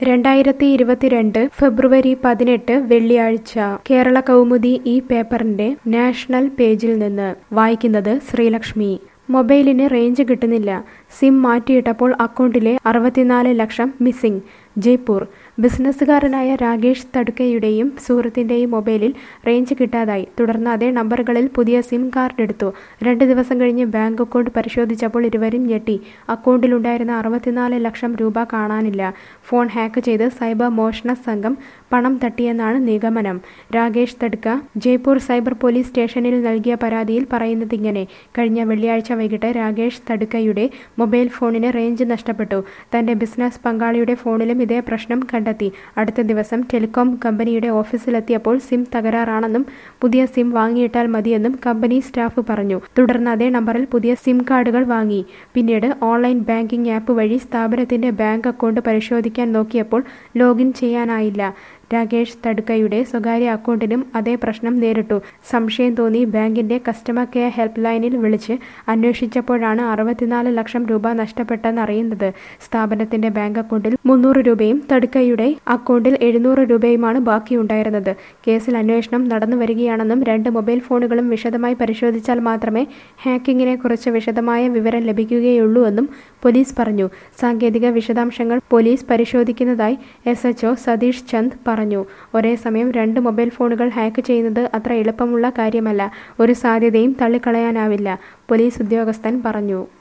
രണ്ടായിരത്തി ഇരുപത്തിരണ്ട് ഫെബ്രുവരി പതിനെട്ട് വെള്ളിയാഴ്ച കേരള കൗമുദി ഈ പേപ്പറിന്റെ നാഷണൽ പേജിൽ നിന്ന് വായിക്കുന്നത് ശ്രീലക്ഷ്മി മൊബൈലിന് റേഞ്ച് കിട്ടുന്നില്ല സിം മാറ്റിയിട്ടപ്പോൾ അക്കൗണ്ടിലെ അറുപത്തിനാല് ലക്ഷം മിസ്സിംഗ് ജയ്പൂർ ബിസിനസ്സുകാരനായ രാകേഷ് തടുക്കയുടെയും സുഹൃത്തിന്റെയും മൊബൈലിൽ റേഞ്ച് കിട്ടാതായി തുടർന്ന് അതേ നമ്പറുകളിൽ പുതിയ സിം കാർഡ് എടുത്തു രണ്ട് ദിവസം കഴിഞ്ഞ് ബാങ്ക് അക്കൗണ്ട് പരിശോധിച്ചപ്പോൾ ഇരുവരും ഞെട്ടി അക്കൗണ്ടിലുണ്ടായിരുന്ന അറുപത്തിനാല് ലക്ഷം രൂപ കാണാനില്ല ഫോൺ ഹാക്ക് ചെയ്ത് സൈബർ മോഷണ സംഘം പണം തട്ടിയെന്നാണ് നിഗമനം രാകേഷ് തടുക്ക ജയ്പൂർ സൈബർ പോലീസ് സ്റ്റേഷനിൽ നൽകിയ പരാതിയിൽ പറയുന്നതിങ്ങനെ കഴിഞ്ഞ വെള്ളിയാഴ്ച വൈകിട്ട് രാകേഷ് തടുക്കയുടെ മൊബൈൽ ഫോണിന് റേഞ്ച് നഷ്ടപ്പെട്ടു തന്റെ ബിസിനസ് പങ്കാളിയുടെ ഫോണിലും ഇതേ പ്രശ്നം കണ്ടെത്തി അടുത്ത ദിവസം ടെലികോം കമ്പനിയുടെ ഓഫീസിലെത്തിയപ്പോൾ സിം തകരാറാണെന്നും പുതിയ സിം വാങ്ങിയിട്ടാൽ മതിയെന്നും കമ്പനി സ്റ്റാഫ് പറഞ്ഞു തുടർന്ന് അതേ നമ്പറിൽ പുതിയ സിം കാർഡുകൾ വാങ്ങി പിന്നീട് ഓൺലൈൻ ബാങ്കിംഗ് ആപ്പ് വഴി സ്ഥാപനത്തിന്റെ ബാങ്ക് അക്കൗണ്ട് പരിശോധിക്കാൻ നോക്കിയപ്പോൾ ലോഗിൻ ചെയ്യാനായില്ല രാകേഷ് തടുക്കയുടെ സ്വകാര്യ അക്കൗണ്ടിനും അതേ പ്രശ്നം നേരിട്ടു സംശയം തോന്നി ബാങ്കിന്റെ കസ്റ്റമർ കെയർ ഹെൽപ്പ് ലൈനിൽ വിളിച്ച് അന്വേഷിച്ചപ്പോഴാണ് അറുപത്തിനാല് ലക്ഷം രൂപ നഷ്ടപ്പെട്ടെന്നറിയുന്നത് സ്ഥാപനത്തിന്റെ ബാങ്ക് അക്കൗണ്ടിൽ മുന്നൂറ് രൂപയും തടുക്കയുടെ അക്കൗണ്ടിൽ എഴുന്നൂറ് രൂപയുമാണ് ബാക്കിയുണ്ടായിരുന്നത് കേസിൽ അന്വേഷണം നടന്നു വരികയാണെന്നും രണ്ട് മൊബൈൽ ഫോണുകളും വിശദമായി പരിശോധിച്ചാൽ മാത്രമേ ഹാക്കിങ്ങിനെ കുറിച്ച് വിശദമായ വിവരം ലഭിക്കുകയുള്ളൂ എന്നും പോലീസ് പറഞ്ഞു സാങ്കേതിക വിശദാംശങ്ങൾ പോലീസ് പരിശോധിക്കുന്നതായി എസ് എച്ച്ഒ സതീഷ് ചന്ദ് പറഞ്ഞു ഒരേ സമയം രണ്ട് മൊബൈൽ ഫോണുകൾ ഹാക്ക് ചെയ്യുന്നത് അത്ര എളുപ്പമുള്ള കാര്യമല്ല ഒരു സാധ്യതയും തള്ളിക്കളയാനാവില്ല പോലീസ് ഉദ്യോഗസ്ഥൻ പറഞ്ഞു